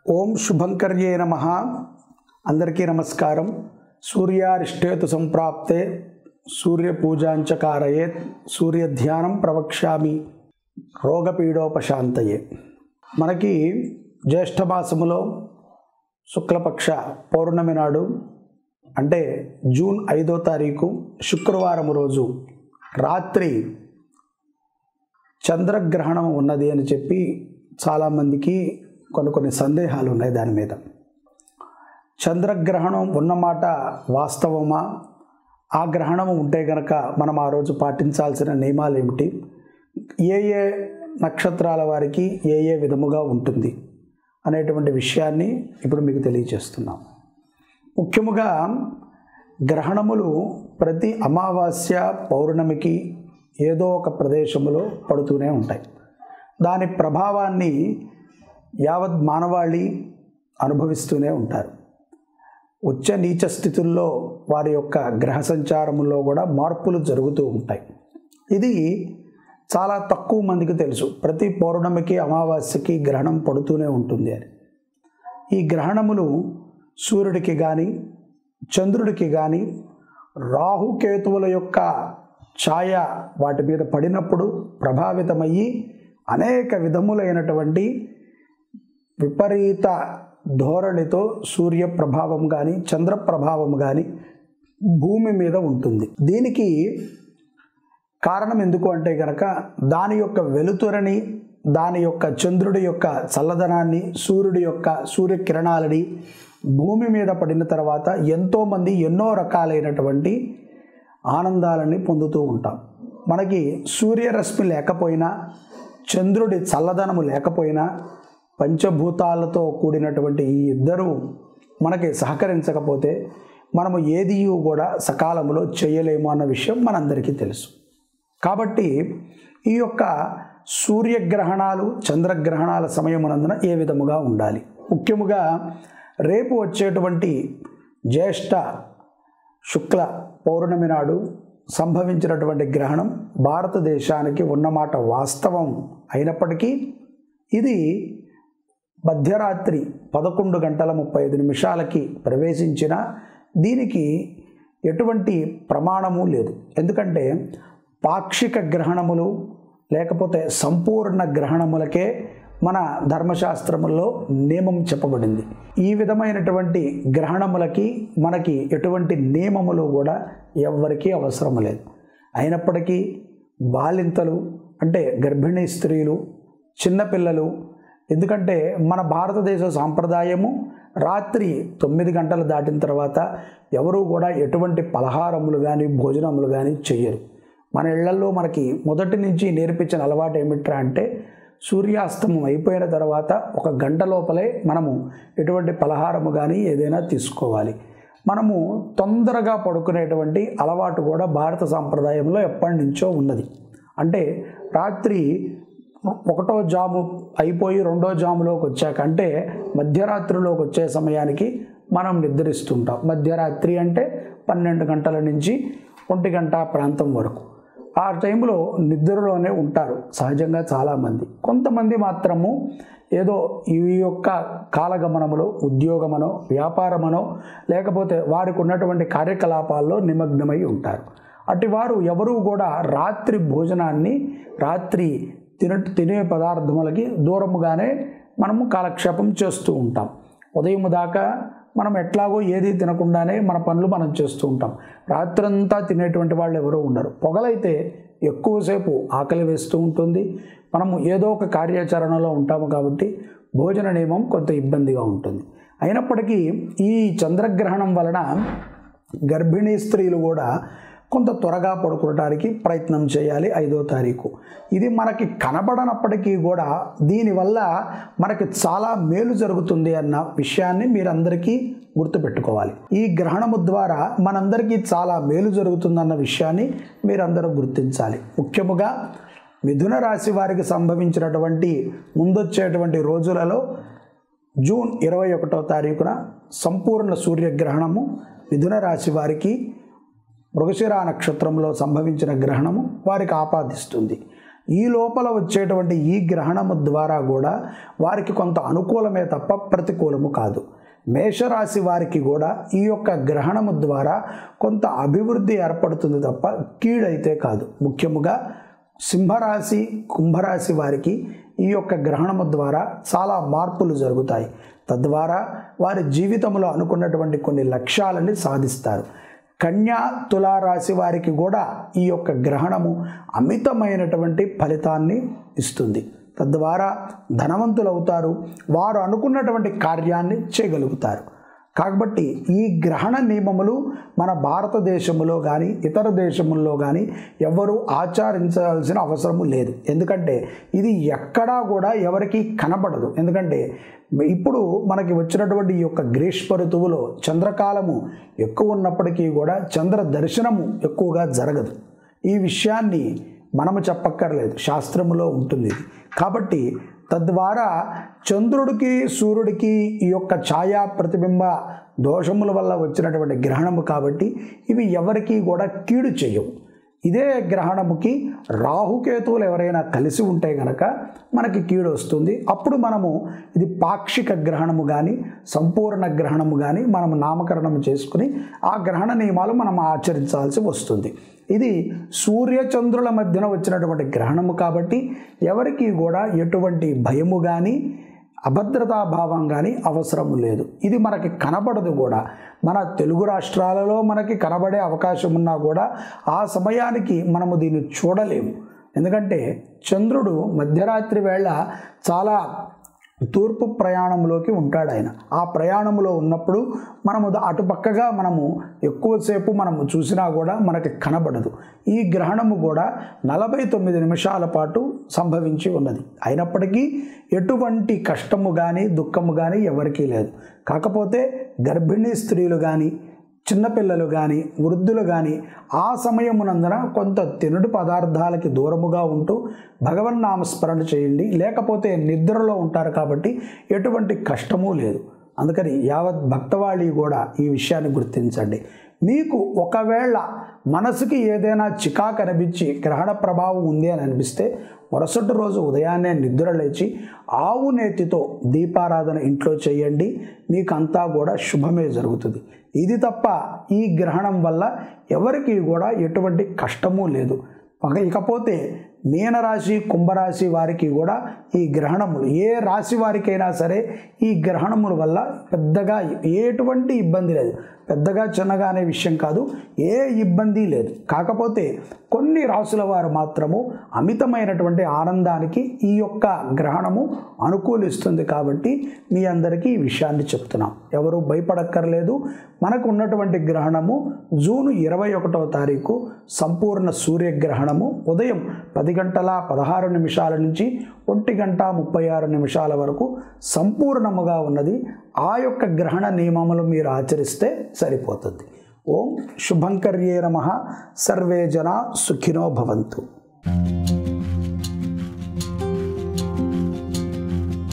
ఓం శుభంకర్యే నమ అందరికీ నమస్కారం సూర్యారిష్టేతు సంప్రాప్తే సూర్య పూజాంచకారయేత్ సూర్య ధ్యానం ప్రవక్ష్యామి రోగపీడోపశాంతయే మనకి జ్యేష్ఠ మాసములో శుక్లపక్ష పౌర్ణమి నాడు అంటే జూన్ ఐదో తారీఖు శుక్రవారం రోజు రాత్రి చంద్రగ్రహణం ఉన్నది అని చెప్పి చాలామందికి కొన్ని కొన్ని సందేహాలు ఉన్నాయి దాని మీద చంద్రగ్రహణం ఉన్నమాట వాస్తవమా ఆ గ్రహణం ఉంటే గనక మనం ఆ రోజు పాటించాల్సిన నియమాలు ఏమిటి ఏ ఏ నక్షత్రాల వారికి ఏ ఏ విధముగా ఉంటుంది అనేటువంటి విషయాన్ని ఇప్పుడు మీకు తెలియజేస్తున్నాం ముఖ్యముగా గ్రహణములు ప్రతి అమావాస్య పౌర్ణమికి ఏదో ఒక ప్రదేశంలో పడుతూనే ఉంటాయి దాని ప్రభావాన్ని యావత్ మానవాళి అనుభవిస్తూనే ఉంటారు ఉచ్చ నీచ స్థితుల్లో వారి యొక్క గ్రహ సంచారములో కూడా మార్పులు జరుగుతూ ఉంటాయి ఇది చాలా తక్కువ మందికి తెలుసు ప్రతి పౌర్ణమికి అమావాస్యకి గ్రహణం పడుతూనే ఉంటుంది అని ఈ గ్రహణములు సూర్యుడికి కానీ చంద్రుడికి కానీ రాహుకేతువుల యొక్క ఛాయ వాటి మీద పడినప్పుడు ప్రభావితమయ్యి అనేక విధములైనటువంటి విపరీత ధోరణితో సూర్య ప్రభావం కానీ చంద్ర ప్రభావం కానీ భూమి మీద ఉంటుంది దీనికి కారణం ఎందుకు అంటే కనుక దాని యొక్క వెలుతురని దాని యొక్క చంద్రుడి యొక్క చల్లదనాన్ని సూర్యుడి యొక్క సూర్యకిరణాలని భూమి మీద పడిన తర్వాత ఎంతోమంది ఎన్నో రకాలైనటువంటి ఆనందాలని పొందుతూ ఉంటాం మనకి సూర్యరశ్మి లేకపోయినా చంద్రుడి చల్లదనము లేకపోయినా పంచభూతాలతో కూడినటువంటి ఈ ఇద్దరు మనకి సహకరించకపోతే మనము ఏది కూడా సకాలంలో చేయలేము అన్న విషయం మనందరికీ తెలుసు కాబట్టి ఈ యొక్క సూర్యగ్రహణాలు చంద్రగ్రహణాల సమయమునందున ఏ విధముగా ఉండాలి ముఖ్యముగా రేపు వచ్చేటువంటి జ్యేష్ఠ శుక్ల పౌర్ణమి నాడు సంభవించినటువంటి గ్రహణం భారతదేశానికి ఉన్నమాట వాస్తవం అయినప్పటికీ ఇది మధ్యరాత్రి పదకొండు గంటల ముప్పై ఐదు నిమిషాలకి ప్రవేశించిన దీనికి ఎటువంటి ప్రమాణము లేదు ఎందుకంటే పాక్షిక గ్రహణములు లేకపోతే సంపూర్ణ గ్రహణములకే మన ధర్మశాస్త్రముల్లో నియమం చెప్పబడింది ఈ విధమైనటువంటి గ్రహణములకి మనకి ఎటువంటి నియమములు కూడా ఎవ్వరికీ అవసరం లేదు అయినప్పటికీ బాలింతలు అంటే గర్భిణీ స్త్రీలు చిన్నపిల్లలు ఎందుకంటే మన భారతదేశ సాంప్రదాయము రాత్రి తొమ్మిది గంటలు దాటిన తర్వాత ఎవరూ కూడా ఎటువంటి పలహారములు కానీ భోజనములు కానీ చెయ్యరు మన ఇళ్లలో మనకి మొదటి నుంచి నేర్పించిన అలవాటు ఏమిట్రా అంటే సూర్యాస్తమం అయిపోయిన తర్వాత ఒక గంట లోపలే మనము ఎటువంటి పలహారము కానీ ఏదైనా తీసుకోవాలి మనము తొందరగా పడుకునేటువంటి అలవాటు కూడా భారత సాంప్రదాయంలో ఎప్పటి నుంచో ఉన్నది అంటే రాత్రి ఒకటో జాము అయిపోయి రెండో జాములోకి వచ్చాక అంటే మధ్యరాత్రిలోకి వచ్చే సమయానికి మనం నిద్రిస్తుంటాం మధ్యరాత్రి అంటే పన్నెండు గంటల నుంచి ఒంటి గంట ప్రాంతం వరకు ఆ టైంలో నిద్రలోనే ఉంటారు సహజంగా చాలామంది కొంతమంది మాత్రము ఏదో ఈ యొక్క కాలగమనములో ఉద్యోగమనో వ్యాపారమనో లేకపోతే వారికి ఉన్నటువంటి కార్యకలాపాల్లో నిమగ్నమై ఉంటారు అటు వారు ఎవరూ కూడా రాత్రి భోజనాన్ని రాత్రి తిన తినే పదార్థములకి దూరముగానే మనము కాలక్షేపం చేస్తూ ఉంటాం ఉదయం దాకా మనం ఎట్లాగో ఏది తినకుండానే మన పనులు మనం చేస్తూ ఉంటాం రాత్రంతా తినేటువంటి వాళ్ళు ఎవరో ఉండరు పొగలైతే ఎక్కువసేపు ఆకలి వేస్తూ ఉంటుంది మనము ఏదో ఒక కార్యాచరణలో ఉంటాము కాబట్టి భోజన నియమం కొంత ఇబ్బందిగా ఉంటుంది అయినప్పటికీ ఈ చంద్రగ్రహణం వలన గర్భిణీ స్త్రీలు కూడా కొంత త్వరగా పడుకోవడానికి ప్రయత్నం చేయాలి ఐదో తారీఖు ఇది మనకి కనబడనప్పటికీ కూడా దీనివల్ల మనకి చాలా మేలు జరుగుతుంది అన్న విషయాన్ని మీరందరికీ గుర్తుపెట్టుకోవాలి ఈ గ్రహణము ద్వారా మనందరికీ చాలా మేలు జరుగుతుందన్న విషయాన్ని మీరందరూ గుర్తించాలి ముఖ్యముగా మిథున రాశి వారికి సంభవించినటువంటి ముందొచ్చేటువంటి రోజులలో జూన్ ఇరవై ఒకటో తారీఖున సంపూర్ణ సూర్యగ్రహణము మిథున రాశి వారికి మృగశిర నక్షత్రంలో సంభవించిన గ్రహణము వారికి ఆపాదిస్తుంది ఈ లోపల వచ్చేటువంటి ఈ గ్రహణము ద్వారా కూడా వారికి కొంత అనుకూలమే తప్ప ప్రతికూలము కాదు మేషరాశి వారికి కూడా ఈ యొక్క గ్రహణము ద్వారా కొంత అభివృద్ధి ఏర్పడుతుంది తప్ప కీడైతే కాదు ముఖ్యముగా సింహరాశి కుంభరాశి వారికి ఈ యొక్క గ్రహణము ద్వారా చాలా మార్పులు జరుగుతాయి తద్వారా వారి జీవితంలో అనుకున్నటువంటి కొన్ని లక్ష్యాలని సాధిస్తారు కన్యా తులారాశి వారికి కూడా ఈ యొక్క గ్రహణము అమితమైనటువంటి ఫలితాన్ని ఇస్తుంది తద్వారా ధనవంతులవుతారు వారు అనుకున్నటువంటి కార్యాన్ని చేయగలుగుతారు కాబట్టి ఈ గ్రహణ నియమములు మన భారతదేశంలో కానీ ఇతర దేశముల్లో కానీ ఎవ్వరూ ఆచరించాల్సిన అవసరము లేదు ఎందుకంటే ఇది ఎక్కడా కూడా ఎవరికి కనబడదు ఎందుకంటే ఇప్పుడు మనకి వచ్చినటువంటి ఈ యొక్క గ్రీష్మ ఋతువులో చంద్రకాలము ఎక్కువ ఉన్నప్పటికీ కూడా చంద్ర దర్శనము ఎక్కువగా జరగదు ఈ విషయాన్ని మనము చెప్పక్కర్లేదు శాస్త్రములో ఉంటుంది ఇది కాబట్టి తద్వారా చంద్రుడికి సూర్యుడికి ఈ యొక్క ఛాయా ప్రతిబింబ దోషముల వల్ల వచ్చినటువంటి గ్రహణము కాబట్టి ఇవి ఎవరికీ కూడా కీడు చేయవు ఇదే గ్రహణముకి రాహుకేతువులు ఎవరైనా కలిసి ఉంటే గనక మనకి కీడు వస్తుంది అప్పుడు మనము ఇది పాక్షిక గ్రహణము కానీ సంపూర్ణ గ్రహణము కానీ మనం నామకరణం చేసుకుని ఆ గ్రహణ నియమాలు మనం ఆచరించాల్సి వస్తుంది ఇది సూర్యచంద్రుల మధ్యన వచ్చినటువంటి గ్రహణము కాబట్టి ఎవరికి కూడా ఎటువంటి భయము కానీ అభద్రతా భావం కానీ అవసరం లేదు ఇది మనకి కనబడదు కూడా మన తెలుగు రాష్ట్రాలలో మనకి కనబడే అవకాశం ఉన్నా కూడా ఆ సమయానికి మనము దీన్ని చూడలేము ఎందుకంటే చంద్రుడు మధ్యరాత్రి వేళ చాలా తూర్పు ప్రయాణంలోకి ఉంటాడు ఆయన ఆ ప్రయాణంలో ఉన్నప్పుడు మనము అటుపక్కగా మనము ఎక్కువసేపు మనము చూసినా కూడా మనకి కనబడదు ఈ గ్రహణము కూడా నలభై తొమ్మిది నిమిషాల పాటు సంభవించి ఉన్నది అయినప్పటికీ ఎటువంటి కష్టము కానీ దుఃఖము కానీ ఎవరికీ లేదు కాకపోతే గర్భిణీ స్త్రీలు కానీ చిన్నపిల్లలు కానీ వృద్ధులు కానీ ఆ సమయమునందున కొంత తినుడు పదార్థాలకి దూరముగా ఉంటూ భగవన్నామస్మరణ చేయండి లేకపోతే నిద్రలో ఉంటారు కాబట్టి ఎటువంటి కష్టమూ లేదు అందుకని యావత్ భక్తవాళి కూడా ఈ విషయాన్ని గుర్తించండి మీకు ఒకవేళ మనసుకి ఏదైనా చికాకు అనిపించి గ్రహణ ప్రభావం ఉంది అని అనిపిస్తే మరుసటి రోజు ఉదయాన్నే నిద్ర లేచి ఆవు నేతితో దీపారాధన ఇంట్లో చేయండి మీకు అంతా కూడా శుభమే జరుగుతుంది ఇది తప్ప ఈ గ్రహణం వల్ల ఎవరికి కూడా ఎటువంటి కష్టము లేదు ఇకపోతే మీనరాశి కుంభరాశి వారికి కూడా ఈ గ్రహణములు ఏ రాశి వారికైనా సరే ఈ గ్రహణముల వల్ల పెద్దగా ఎటువంటి ఇబ్బంది లేదు పెద్దగా చిన్నగా అనే విషయం కాదు ఏ ఇబ్బంది లేదు కాకపోతే కొన్ని రాసుల వారు మాత్రము అమితమైనటువంటి ఆనందానికి ఈ యొక్క గ్రహణము అనుకూలిస్తుంది కాబట్టి మీ అందరికీ ఈ విషయాన్ని చెప్తున్నాం ఎవరు భయపడక్కర్లేదు మనకు ఉన్నటువంటి గ్రహణము జూన్ ఇరవై ఒకటవ తారీఖు సంపూర్ణ సూర్యగ్రహణము ఉదయం పది గంటల పదహారు నిమిషాల నుంచి ఒంటి గంట ముప్పై ఆరు నిమిషాల వరకు సంపూర్ణముగా ఉన్నది ఆ యొక్క గ్రహణ నియమములు మీరు ఆచరిస్తే సరిపోతుంది ఓం శుభంకర్యే నమ సర్వే జన సుఖినో భవంతు